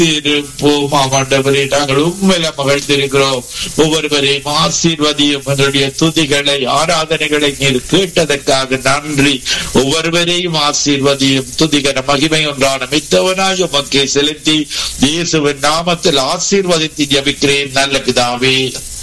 இருப்போம் ஆண்டவரே நாங்கள் உண்மையில மகிழ்ந்திருக்கிறோம் ஒவ்வொருவரையும் ஆசீர்வதியும் என்னுடைய துதிகளை ஆராதனைகளை நீர் கேட்டதற்காக நன்றி ஒவ்வொருவரையும் ஆசீர்வதியும் துதிகர மகிமை ஒன்றான மித்தவனாய் உமக்கே செலுத்தி இயேசுவின் நாமத்தில் ஆசீர்வதித்து ஜபிக்கிறேன் நல்ல பிதாவே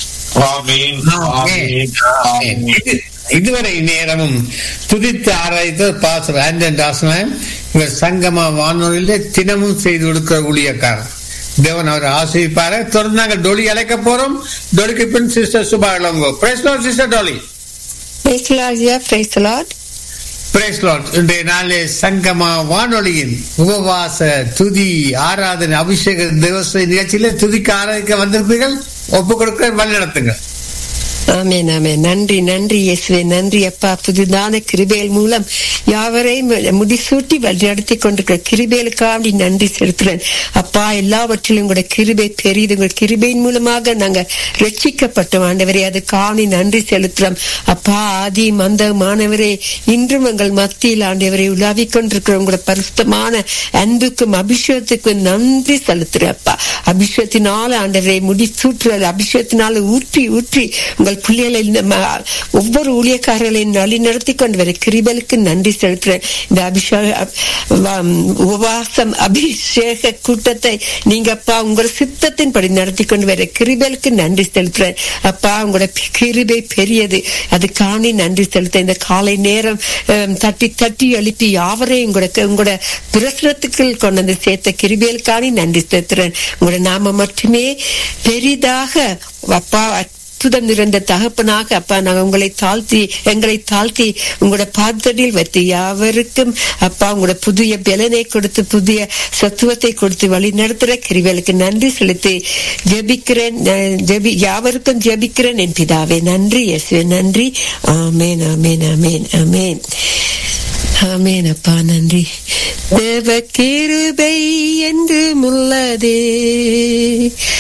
ஆமீன் ஆமீன் ஆமீன் இது- இதுவரை நேரமும் துதித்து ஆராய்த்த பாசர் ஆண்டன் தாசனாயம் இவர் சங்கமா வானொலியில தினமும் செய்து கொடுக்கிற ஊழியக்காரர் தேவன் அவர் ஆசிரிப்பாரு தொடர்ந்து நாங்கள் டொலி அழைக்க போறோம் டொலிக்கு பின் sister Subha Ilango praise lord sister Dolly Praise the Lord, yeah, praise the Lord. Praise lord இன்றைய நாளிலே சங்கமா வானொலியின் உபவாச துதி ஆராதனை அபிஷேக திவச நிகழ்ச்சியில துதிக்க ஆராதிக்க வந்திருப்பீர்கள் ஒப்பு கொடுக்க வழி நடத்துங்க ஆமென் ஆமென் நன்றி நன்றி இயேசுவே நன்றி அப்பா புதிதான கிருபேல் மூலம் யாவரையும் முடிசூட்டி வழிநடத்தி கொண்டிருக்கிற கிருபேலுக்காண்டி நன்றி செலுத்துறேன் அப்பா எல்லாவற்றிலும் கூட கிருபை பெரியது உங்கள் கிருபையின் மூலமாக நாங்க ரட்சிக்கப்பட்டோம் ஆண்டவரே அது காணி நன்றி செலுத்துறோம் அப்பா ஆதி மந்த மாணவரே இன்றும் எங்கள் மத்தியில் ஆண்டவரை உலாவிக் கொண்டிருக்கிற உங்களோட பரிசுத்தமான அன்புக்கும் அபிஷேகத்துக்கும் நன்றி செலுத்துறேன் அப்பா அபிஷேகத்தினால ஆண்டவரை முடிசூற்றுறது அபிஷேகத்தினால ஊற்றி ஊற்றி உங்கள் பிள்ளைகளை இந்த ம- ஒவ்வொரு ஊழியக்காரர்களையும் வழி நடத்தி கொண்டு வர கிருபலுக்கு நன்றி செலுத்துறேன் இந்த அபிஷேக வ- உபவாசம் அபிஷேக கூட்டத்தை நீங்க அப்பா உங்களோட சித்தத்தின்படி நடத்தி கொண்டு வர கிருபலுக்கு நன்றி செலுத்துறேன் அப்பா உங்களோட பி- கிருபை பெரியது அது காணி நன்றி செலுத்த இந்த காலை நேரம் அஹ், தட்டி தட்டி எழுப்பி யாவரையும் உங்களோட உங்களோட பிரசுரத்துக்குள் கொண்டு வந்து சேர்த்த கிருபேல் காணி நன்றி செலுத்துறேன் உங்களோட நாம மட்டுமே பெரிதாக அப்பா அற்புதம் நிறைந்த தகப்பனாக அப்பா நாங்க உங்களை தாழ்த்தி எங்களை தாழ்த்தி உங்களோட பாதடியில் வைத்து யாவருக்கும் அப்பா உங்களோட புதிய பலனை கொடுத்து புதிய சத்துவத்தை கொடுத்து வழி நடத்துற கிருவேலுக்கு நன்றி செலுத்தி ஜெபிக்கிறேன் அஹ், ஜெபி யாவருக்கும் ஜெபிக்கிறேன் என் பிதாவே நன்றி இயேசுவே நன்றி ஆமேன் ஆமேன் ஆமேன் ஆமேன் ஆமேன் அப்பா நன்றி தேவ கிருபை என்று முள்ளதே